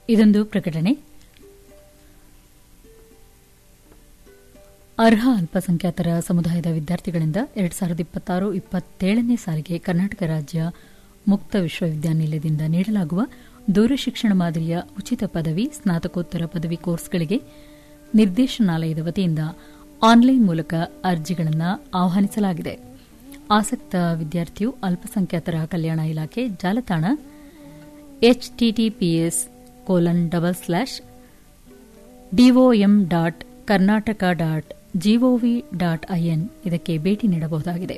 ಇದೊಂದು ಪ್ರಕಟಣೆ ಅರ್ಹ ಅಲ್ಪಸಂಖ್ಯಾತರ ಸಮುದಾಯದ ವಿದ್ಯಾರ್ಥಿಗಳಿಂದ ಎರಡ್ ಸಾವಿರದ ಇಪ್ಪತ್ತಾರು ಇಪ್ಪತ್ತೇಳನೇ ಸಾಲಿಗೆ ಕರ್ನಾಟಕ ರಾಜ್ಯ ಮುಕ್ತ ವಿಶ್ವವಿದ್ಯಾನಿಲಯದಿಂದ ನೀಡಲಾಗುವ ದೂರ ಶಿಕ್ಷಣ ಮಾದರಿಯ ಉಚಿತ ಪದವಿ ಸ್ನಾತಕೋತ್ತರ ಪದವಿ ಕೋರ್ಸ್ಗಳಿಗೆ ನಿರ್ದೇಶನಾಲಯದ ವತಿಯಿಂದ ಆನ್ಲೈನ್ ಮೂಲಕ ಅರ್ಜಿಗಳನ್ನು ಆಹ್ವಾನಿಸಲಾಗಿದೆ ಆಸಕ್ತ ವಿದ್ಯಾರ್ಥಿಯು ಅಲ್ಪಸಂಖ್ಯಾತರ ಕಲ್ಯಾಣ ಇಲಾಖೆ ಜಾಲತಾಣ HTTPS colon double slash DOM dot Karnataka dot GOV dot IN ಇದಕ್ಕೆ ಭೇಟಿ ನೀಡಬಹುದಾಗಿದೆ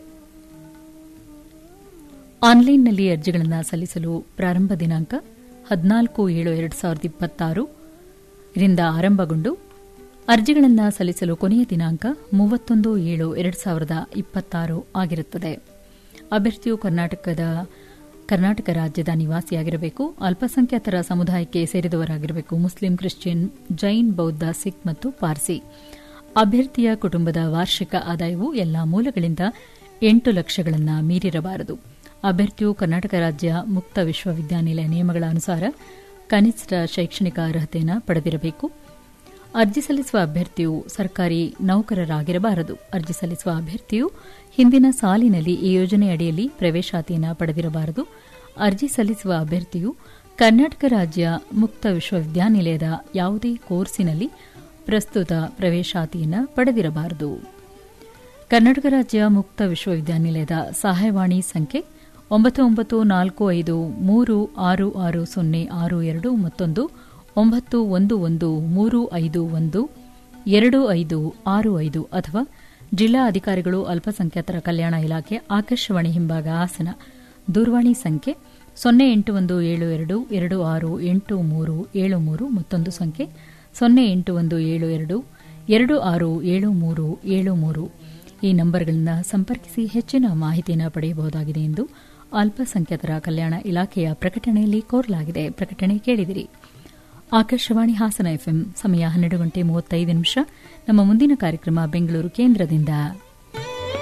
ಆನ್ಲೈನ್ನಲ್ಲಿ ಅರ್ಜಿಗಳನ್ನು ಸಲ್ಲಿಸಲು ಪ್ರಾರಂಭ ದಿನಾಂಕ ಹದಿನಾಲ್ಕು ಏಳು ಎರಡು ಸಾವಿರದ ಇಪ್ಪತ್ತಾರು ರಿಂದ ಆರಂಭಗೊಂಡು ಅರ್ಜಿಗಳನ್ನು ಸಲ್ಲಿಸಲು ಕೊನೆಯ ದಿನಾಂಕ ಮೂವತ್ತೊಂದು ಏಳು ಎರಡು ಸಾವಿರದ ಇಪ್ಪತ್ತಾರು ಆಗಿರುತ್ತದೆ ಅಭ್ಯರ್ಥಿಯು ಕರ್ನಾಟಕದ ಕರ್ನಾಟಕ ರಾಜ್ಯದ ನಿವಾಸಿಯಾಗಿರಬೇಕು ಅಲ್ಪಸಂಖ್ಯಾತರ ಸಮುದಾಯಕ್ಕೆ ಸೇರಿದವರಾಗಿರಬೇಕು ಮುಸ್ಲಿಂ ಕ್ರಿಶ್ಚಿಯನ್ ಜೈನ್ ಬೌದ್ಧ ಸಿಖ್ ಮತ್ತು ಪಾರ್ಸಿ ಅಭ್ಯರ್ಥಿಯ ಕುಟುಂಬದ ವಾರ್ಷಿಕ ಆದಾಯವು ಎಲ್ಲಾ ಮೂಲಗಳಿಂದ ಎಂಟು ಲಕ್ಷಗಳನ್ನು ಮೀರಿರಬಾರದು ಅಭ್ಯರ್ಥಿಯು ಕರ್ನಾಟಕ ರಾಜ್ಯ ಮುಕ್ತ ವಿಶ್ವವಿದ್ಯಾನಿಲಯ ನಿಯಮಗಳ ಅನುಸಾರ ಕನಿಷ್ಠ ಶೈಕ್ಷಣಿಕ ಅರ್ಹತೆಯನ್ನು ಪಡೆದಿರಬೇಕು ಅರ್ಜಿ ಸಲ್ಲಿಸುವ ಅಭ್ಯರ್ಥಿಯು ಸರ್ಕಾರಿ ನೌಕರರಾಗಿರಬಾರದು ಅರ್ಜಿ ಸಲ್ಲಿಸುವ ಅಭ್ಯರ್ಥಿಯು ಹಿಂದಿನ ಸಾಲಿನಲ್ಲಿ ಈ ಯೋಜನೆ ಅಡಿಯಲ್ಲಿ ಪ್ರವೇಶಾತಿಯನ್ನು ಪಡೆದಿರಬಾರದು ಅರ್ಜಿ ಸಲ್ಲಿಸುವ ಅಭ್ಯರ್ಥಿಯು ಕರ್ನಾಟಕ ರಾಜ್ಯ ಮುಕ್ತ ವಿಶ್ವವಿದ್ಯಾನಿಲಯದ ಯಾವುದೇ ಕೋರ್ಸಿನಲ್ಲಿ ಪ್ರಸ್ತುತ ಪ್ರವೇಶಾತಿಯನ್ನು ಪಡೆದಿರಬಾರದು ಕರ್ನಾಟಕ ರಾಜ್ಯ ಮುಕ್ತ ವಿಶ್ವವಿದ್ಯಾನಿಲಯದ ಸಹಾಯವಾಣಿ ಸಂಖ್ಯೆ ಒಂಬತ್ತು ಒಂಬತ್ತು ನಾಲ್ಕು ಐದು ಮೂರು ಆರು ಆರು ಸೊನ್ನೆ ಆರು ಎರಡು ಮತ್ತೊಂದು ಒಂಬತ್ತು ಒಂದು ಒಂದು ಮೂರು ಐದು ಒಂದು ಎರಡು ಐದು ಆರು ಐದು ಅಥವಾ ಜಿಲ್ಲಾ ಅಧಿಕಾರಿಗಳು ಅಲ್ಪಸಂಖ್ಯಾತರ ಕಲ್ಯಾಣ ಇಲಾಖೆ ಆಕಾಶವಾಣಿ ಹಿಂಭಾಗ ಹಾಸನ ದೂರವಾಣಿ ಸಂಖ್ಯೆ ಸೊನ್ನೆ ಎಂಟು ಒಂದು ಏಳು ಎರಡು ಎರಡು ಆರು ಎಂಟು ಮೂರು ಏಳು ಮೂರು ಮತ್ತೊಂದು ಸಂಖ್ಯೆ ಸೊನ್ನೆ ಎಂಟು ಒಂದು ಏಳು ಎರಡು ಎರಡು ಆರು ಏಳು ಮೂರು ಏಳು ಮೂರು ಈ ನಂಬರ್ಗಳನ್ನು ಸಂಪರ್ಕಿಸಿ ಹೆಚ್ಚಿನ ಮಾಹಿತಿಯನ್ನು ಪಡೆಯಬಹುದಾಗಿದೆ ಎಂದು ಅಲ್ಪಸಂಖ್ಯಾತರ ಕಲ್ಯಾಣ ಇಲಾಖೆಯ ಪ್ರಕಟಣೆಯಲ್ಲಿ ಕೋರಲಾಗಿದೆ ಪ್ರಕಟಣೆ ಕೇಳಿದಿರಿ ಆಕಾಶವಾಣಿ ಹಾಸನ ಎಫ್ಎಂ ಸಮಯ ಹನ್ನೆರಡು ಗಂಟೆ ಮೂವತ್ತೈದು ನಿಮಿಷ ನಮ್ಮ ಮುಂದಿನ ಕಾರ್ಯಕ್ರಮ ಬೆಂಗಳೂರು ಕೇಂದ್ರದಿಂದ